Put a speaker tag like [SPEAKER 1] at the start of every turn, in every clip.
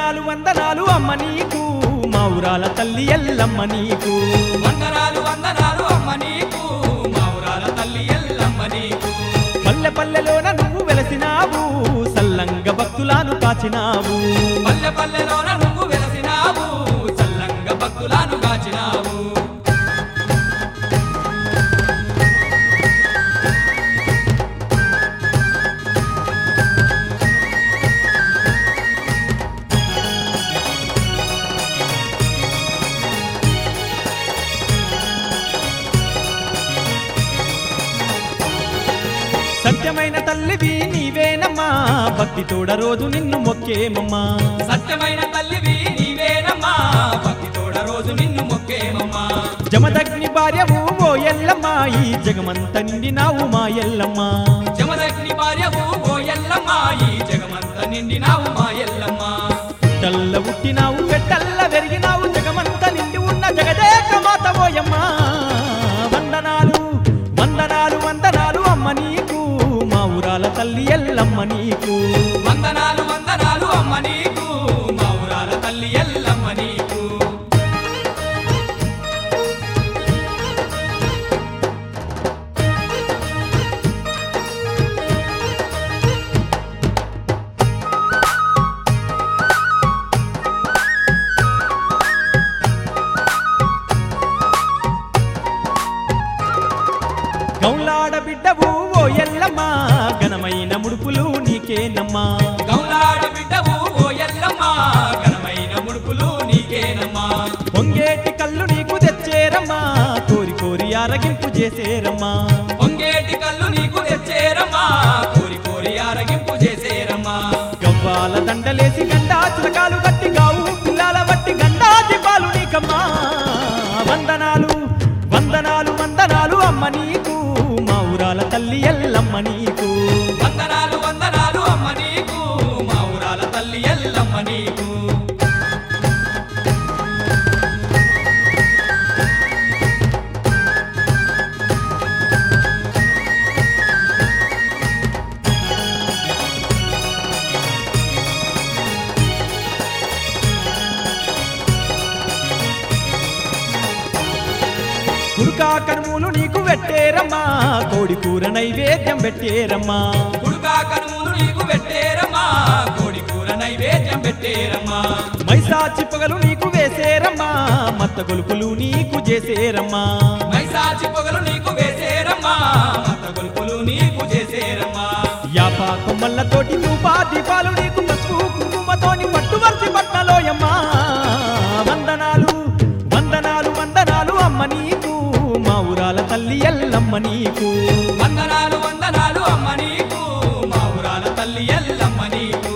[SPEAKER 1] వందనాలు వందనాలు అమ్మ నీకు మా ఊరాల తల్లి ఎల్లమ్మ నీకు
[SPEAKER 2] వందనాలు వందనాలు అమ్మ నీకు మా ఊరాల తల్లి ఎల్లమ్మ నీకు
[SPEAKER 1] పల్లె పల్లెలోన నువ్వు వెలసినావు సల్లంగ భక్తులను కాచినావు
[SPEAKER 2] పల్లె పల్లెలోన నువ్వు వెలసినావు చల్లంగా భక్తులను కాచినావు
[SPEAKER 1] సత్యమైన తల్లివి నీవేనమ్మా భక్తి తోడ రోజు నిన్ను మొక్కేమమ్మా
[SPEAKER 2] సత్యమైన తల్లివి నీవేనమ్మా భక్తి తోడ రోజు నిన్ను మొక్కేమమ్మా
[SPEAKER 1] జమదగ్ని భార్యవు ఓ ఎల్లమ్మ ఈ జగమంత నిండినావు మా ఎల్లమ్మ
[SPEAKER 2] జమదగ్ని భార్యవు ఓ ఎల్లమ్మ ఈ జగమంత నిండినావు మా ఎల్లమ్మ
[SPEAKER 1] తల్ల పుట్టినావు పెట్టల్ల పెరిగినావు జగమంత నిండి ఉన్న జగదేక మాత ఓయమ్మ వందనాలు వందనాలు వందనాలు అమ్మ నీకు మా ఊరాల తల్లి ఎల్లమ్మ నీకు
[SPEAKER 2] వందనాలు వందనాలు అమ్మ నీకు మా ఊరాల తల్లి ఎల్లమ్మ నీకు
[SPEAKER 1] గౌలాడ బిడ్డవు ఓ ఎల్లమ్మ ఘనమైన ముడుపులు నీకేనమ్మా
[SPEAKER 2] గౌలాడి బిడ్డవు ఓ ఎల్లమ్మ ఘనమైన ముడుపులు నీకేనమ్మా
[SPEAKER 1] పొంగేటి కళ్ళు నీకు తెచ్చేరమ్మా కోరి కోరి ఆరగింపు చేసేరమ్మా
[SPEAKER 2] పొంగేటి కళ్ళు నీకు తెచ్చేరమ్మా కోరి కోరి ఆరగింపు చేసేరమ్మా
[SPEAKER 1] గవ్వాల దండలేసి గండా చిలకాలు కట్టి గావు పిల్లల వట్టి గండా దీపాలు నీకమ్మా వందనాలు వందనాలు వందనాలు అమ్మ నీకు మా ఊరాల తల్లి ఎల్లమ్మ నీకు
[SPEAKER 2] వందనాలు వందనాలు అమ్మ నీకు మా ఊరాల తల్లి ఎల్లమ్మ నీకు
[SPEAKER 1] కుడుకా కనుములు నీకు పెట్టేరమ్మా కోడి కూర నైవేద్యం పెట్టేరమ్మా
[SPEAKER 2] కుడుకా కనుములు నీకు పెట్టేరమ్మా కోడి కూర నైవేద్యం పెట్టేరమ్మా
[SPEAKER 1] మైసాచి పొగలు నీకు వేసేరమ్మా మత్త గొలుపులు నీకు చేసేరమ్మా
[SPEAKER 2] మైసాచి పొగలు నీకు వేసేరమ్మా మత గొలుపులు నీకు చేసేరమ్మా
[SPEAKER 1] యాపా కొమ్మల్లతోటి తూపా దీపాలు నీకు పసుపు కుంకుమతోని పట్టువర్తి పట్నలోయమ్మా వందనాలు వందనాలు వందనాలు అమ్మ నీకు మా ఊరాల తల్లి ఎల్లమ్మ నీకు
[SPEAKER 2] వందనాలు వందనాలు అమ్మ నీకు మా ఊరాల తల్లి ఎల్లమ్మ నీకు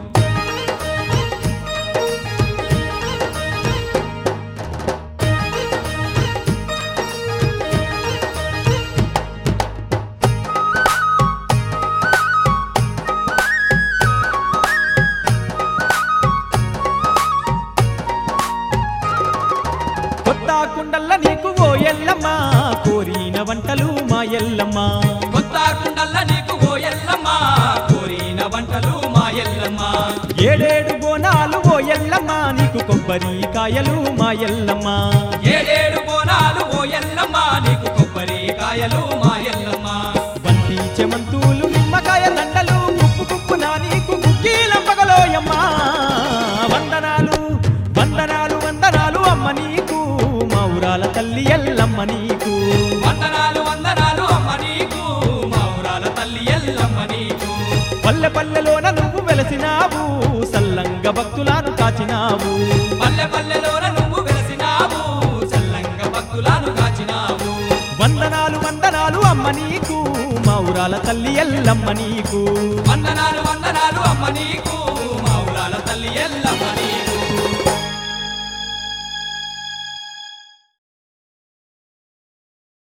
[SPEAKER 1] కొత్త కుండల్ల నీకు ఓ ఎల్లమ్మ కోరిన వంటలు మా ఎల్లమ్మ
[SPEAKER 2] కొత్త కుండల్ల నీకు ఓ ఎల్లమ్మ కోరిన వంటలు మా ఎల్లమ్మ
[SPEAKER 1] ఏడేడు బోనాలు ఓ ఎల్లమ్మ నీకు కొబ్బరి కాయలు మా ఎల్లమ్మ
[SPEAKER 2] ఏడేడు బోనాలు ఓ ఎల్లమ్మ నీకు కొబ్బరి కాయలు మా ఎల్లమ్మ
[SPEAKER 1] బంతి చెమంతులు నిమ్మకాయ దండలు కుప్పు కుప్పు నా నీకు కుక్కీలంపగలోయమ్మ వందనాలు వందనాలు వందనాలు అమ్మ నీకు మా ఊరాల తల్లి ఎల్లమ్మ నీకు
[SPEAKER 2] వందనాలు వందనాలు అమ్మ నీకు మా ఊరాల తల్లి ఎల్లమ్మ నీకు
[SPEAKER 1] పల్లె పల్లెలోన నువ్వు వెలసినావు సల్లంగ భక్తులను కాచినావు
[SPEAKER 2] పల్లె పల్లెలోన నువ్వు వెలసినావు చల్లంగా భక్తులను కాచినావు
[SPEAKER 1] వందనాలు వందనాలు అమ్మ నీకు మా ఊరాల తల్లి ఎల్లమ్మ నీకు
[SPEAKER 2] వందనాలు వందనాలు అమ్మ నీకు మా ఊరాల తల్లి ఎల్ల